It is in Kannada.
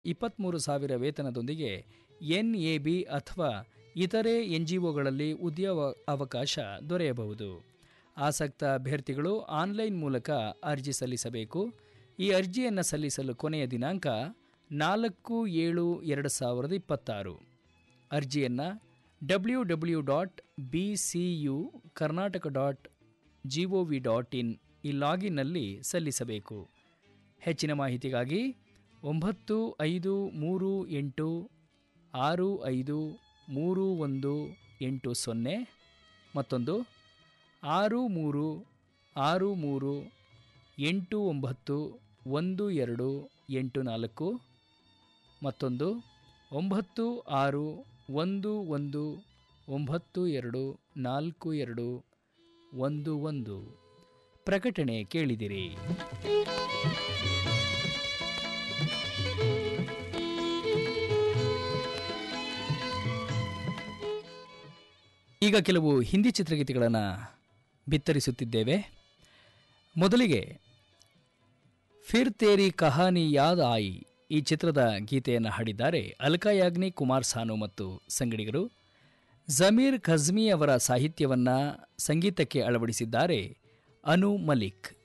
ಇಪ್ಪತ್ತ್ಮೂರು ಸಾವಿರ ವೇತನದೊಂದಿಗೆ ಎನ್ಎಬಿ ಅಥವಾ ಇತರೆ ಎನ್ಜಿಒಗಳಲ್ಲಿ ಉದ್ಯೋಗ ಅವಕಾಶ ದೊರೆಯಬಹುದು ಆಸಕ್ತ ಅಭ್ಯರ್ಥಿಗಳು ಆನ್ಲೈನ್ ಮೂಲಕ ಅರ್ಜಿ ಸಲ್ಲಿಸಬೇಕು ಈ ಅರ್ಜಿಯನ್ನು ಸಲ್ಲಿಸಲು ಕೊನೆಯ ದಿನಾಂಕ ನಾಲ್ಕು ಏಳು ಎರಡು ಸಾವಿರದ ಇಪ್ಪತ್ತಾರು ಅರ್ಜಿಯನ್ನು W W dot B C U Karnataka dot G O V dot in ಈ ಲಾಗಿನ್ನಲ್ಲಿ ಸಲ್ಲಿಸಬೇಕು ಹೆಚ್ಚಿನ ಮಾಹಿತಿಗಾಗಿ ಒಂಬತ್ತು ಐದು ಮೂರು ಎಂಟು ಆರು ಐದು ಮೂರು ಒಂದು ಎಂಟು ಸೊನ್ನೆ ಮತ್ತೊಂದು ಆರು ಮೂರು ಆರು ಮೂರು ಎಂಟು ಒಂಬತ್ತು ಒಂದು ಎರಡು ಎಂಟು ನಾಲ್ಕು ಮತ್ತೊಂದು ಒಂಬತ್ತು ಆರು ಒಂದು ಒಂದು ಒಂಬತ್ತು ಎರಡು ನಾಲ್ಕು ಎರಡು ಒಂದು ಒಂದು ಪ್ರಕಟಣೆ ಕೇಳಿದಿರಿ ಈಗ ಕೆಲವು ಹಿಂದಿ ಚಿತ್ರಗೀತೆಗಳನ್ನು ಬಿತ್ತರಿಸುತ್ತಿದ್ದೇವೆ ಮೊದಲಿಗೆ ಫಿರ್ ತೇರಿ ಕಹಾನಿ ಯಾದ್ ಆಯಿ ಈ ಚಿತ್ರದ ಗೀತೆಯನ್ನು ಹಾಡಿದ್ದಾರೆ ಅಲ್ಕಾ ಯಾಗ್ನಿ ಕುಮಾರ್ ಸಾನು ಮತ್ತು ಸಂಗಡಿಗರು ಜಮೀರ್ ಖಜ್ಮಿ ಅವರ ಸಾಹಿತ್ಯವನ್ನು ಸಂಗೀತಕ್ಕೆ ಅಳವಡಿಸಿದ್ದಾರೆ ಅನು ಮಲಿಕ್